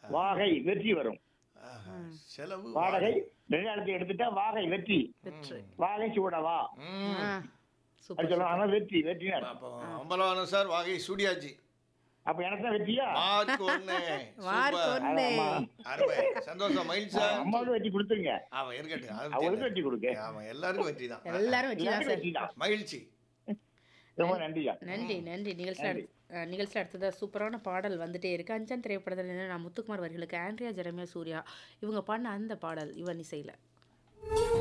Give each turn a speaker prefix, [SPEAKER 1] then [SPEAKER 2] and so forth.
[SPEAKER 1] வாகை வெற்றி வரும்
[SPEAKER 2] ஆஹா, செலவு
[SPEAKER 1] வாடகை ரெண்டாயிரத்தி எடுத்துட்டா வாகை வெற்றி
[SPEAKER 3] வெற்றி
[SPEAKER 1] வாகை சூடவா
[SPEAKER 2] ம்.
[SPEAKER 3] ஆ,
[SPEAKER 1] அப்படி
[SPEAKER 3] சூப்பர்
[SPEAKER 1] சொல்லுவாங்க ஆனா வெற்றி வெற்றினார்
[SPEAKER 2] அப்போ அம்பலவாணன் சார் வாகை சூடியாச்சு
[SPEAKER 1] அப்ப எனக்கு தான் வெற்றியா
[SPEAKER 2] மார்க் ஒண்ணு
[SPEAKER 3] மார்க்
[SPEAKER 2] சூப்பர்.
[SPEAKER 3] ஒண்ணு
[SPEAKER 1] ஆமா.
[SPEAKER 2] அருமை சந்தோஷம் மயில் சார்
[SPEAKER 1] அம்மாவுக்கு வெற்றி கொடுத்துருங்க
[SPEAKER 2] ஆமா இருக்கட்டும் அது
[SPEAKER 1] அவங்களுக்கு
[SPEAKER 2] வெற்றி
[SPEAKER 1] வெற்றி கொடுங்க
[SPEAKER 2] தான். ஆமா எல்லாருக்கும் வெற்றி தான்
[SPEAKER 3] எல்லாரும் வெற்றி தான்
[SPEAKER 1] எல்லாருக்கும்
[SPEAKER 3] சார்
[SPEAKER 1] வெற்றி தான்
[SPEAKER 2] மகிழ்ச்சி
[SPEAKER 1] ரொம்ப நன்றியா
[SPEAKER 3] நன்றி நன்றி நிகழ்ச்சியில் அடுத்து அஹ், நிகழ்ச்சியில் அடுத்ததாக சூப்பரான பாடல் வந்துட்டே இருக்கு அஞ்சாம் திரைப்படத்தில் என்ன நான் முத்துக்குமார் வரிகளுக்கு ஆண்ட்ரியா ஜெரமியா சூர்யா இவங்க பாடின அந்த பாடல் இவன் இசையில்